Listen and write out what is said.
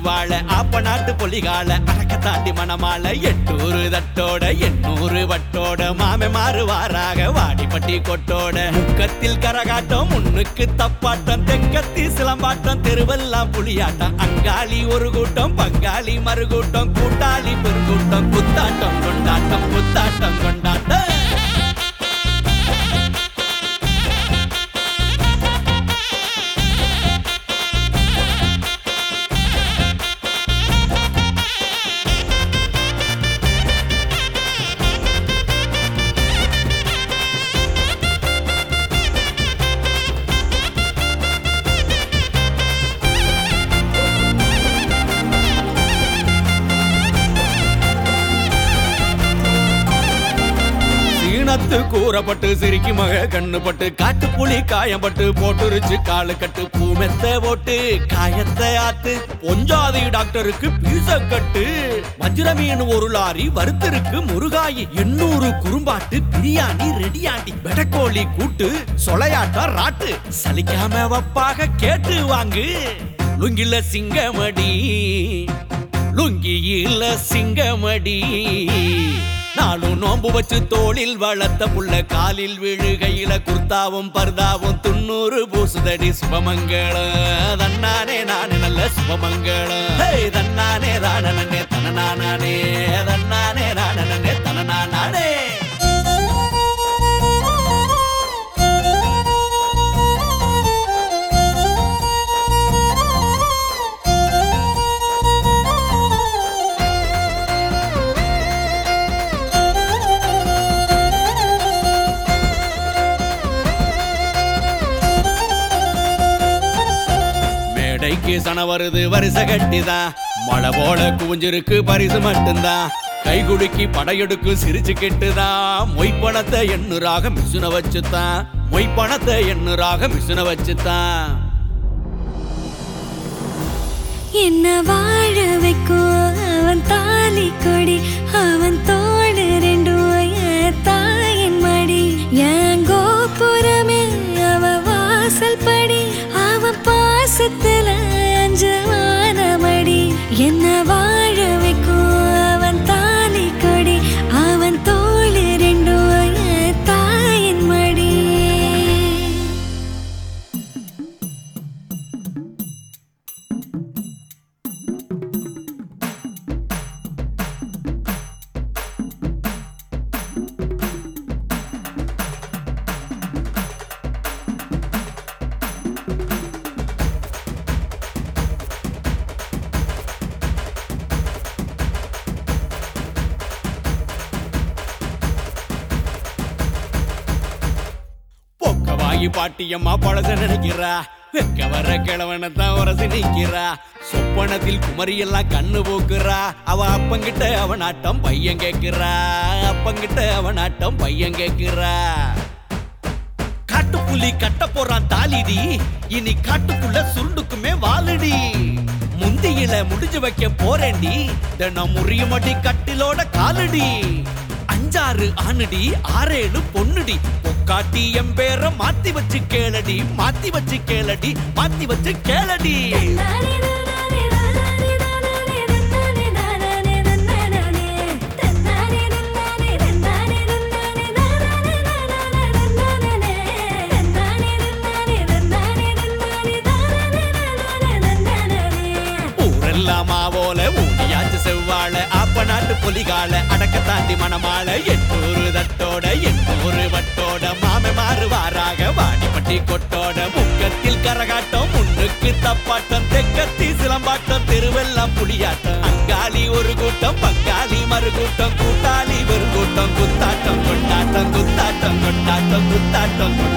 செவ்வாழ ஆப்ப நாட்டு பொலிகால அடக்க தாண்டி மணமால எட்டூரு தட்டோட எண்ணூறு வட்டோட மாமே மாறுவாராக வாடிப்பட்டி கொட்டோட முக்கத்தில் கரகாட்டம் முன்னுக்கு தப்பாட்டம் தெக்கத்தி சிலம்பாட்டம் தெருவெல்லாம் புலியாட்டம் அங்காளி ஒரு கூட்டம் பங்காளி மறுகூட்டம் கூட்டாளி பெருங்கூட்டம் குத்தாட்டம் கொண்டாட்டம் குத்தாட்டம் கொண்டாட்டம் சீனத்து கூறப்பட்டு சிரிக்கி மக கண்ணுப்பட்டு காட்டுப்புலி காயம்பட்டு போட்டுருச்சு காலு கட்டு பூமெத்த போட்டு காயத்தை ஆத்து பொஞ்சாதி டாக்டருக்கு பீச கட்டு வஜ்ர மீன் ஒரு லாரி வறுத்திருக்கு முருகாயி எண்ணூறு குறும்பாட்டு பிரியாணி ரெடியாண்டி வெடக்கோழி கூட்டு சொலையாட்டம் ராட்டு சலிக்காம வப்பாக கேட்டு வாங்கு லுங்கில சிங்கமடி லுங்கியில சிங்கமடி நாளும் நோம்பு வச்சு தோளில் வளர்த்த புள்ள காலில் விழுகையில குர்தாவும் பர்தாவும் துண்ணூறு பூசுதடி சுபமங்களம் தன்னானே நானே நல்ல சுபமங்களம் ஹே, தன்னானே ராணனே தனநானே தன்னானே ராணனே தனநானே மேடைக்கு சன வருது வரிச கட்டிதான் மழை போல குவிஞ்சிருக்கு பரிசு மட்டும்தான் கை குலுக்கி படையெடுக்கு சிரிச்சு கெட்டுதான் மொய் பணத்தை எண்ணுறாக மிசுன வச்சுதான் மொய் பணத்தை எண்ணுறாக மிசுன வச்சுதான் என்ன வாழ வைக்கும் அவன் தாலி கொடி அவன் தோடு ரெண்டும் என் தாயின் மடி என் கோபுரமே அவ வாசல் படி அவன் பாசத்துல அஞ்சமான மடி என்ன வாழ வைக்கும் அவன் தாலி கொடி அவன் தோடு ரெண்டும் என் தாயின் மடி பொக்க வாங்கி பாட்டியம்மா பழச நினைக்கிறா வெக்க வர கிழவனை தான் உரசி நிக்கிறா சொப்பனத்தில் குமரி எல்லாம் கண்ணு போக்குறா அவ அப்பங்கிட்ட அவன் ஆட்டம் பையன் கேக்குறா அப்பங்கிட்ட அவன் ஆட்டம் பையன் கேக்குறா காட்டுப்புலி கட்ட போறான் தாலிடி இனி காட்டுக்குள்ள சுருண்டுக்குமே வாழுடி முந்தியில முடிஞ்சு வைக்க போறேன்டி தினம் முறியுமடி கட்டிலோட காலடி அஞ்சாறு ஆணுடி ஆறேழு பொண்ணுடி பொக்காட்டி என் பேர மாத்தி வச்சு கேளடி மாத்தி வச்சு கேளடி மாத்தி வச்சு கேளடி ஊரெல்லாம் மாவோல ஊடியாச்சு செவ்வாழ ஆப்ப நாட்டு பொலிகால அடக்க தாண்டி மணமால எண்ணூறு தட்டோட எண்ணூறு வட்டோட மாமே மாறுவாராக வாடிப்பட்டி கொட்டோட முக்கத்தில் கரகாட்டம் முன்னுக்கு தப்பாட்டம் தெக்கத்தி சிலம்பாட்டம் தெருவெல்லாம் புலியாட்டம் அங்காளி ஒரு கூட்டம் பங்காளி மறுகூட்டம் கூட்டாளி வெறும் கூட்டம் குத்தாட்டம் கொண்டாட்டம் குத்தாட்டம் கொண்டாட்டம் குத்தாட்டம் கொண்டாட்டம்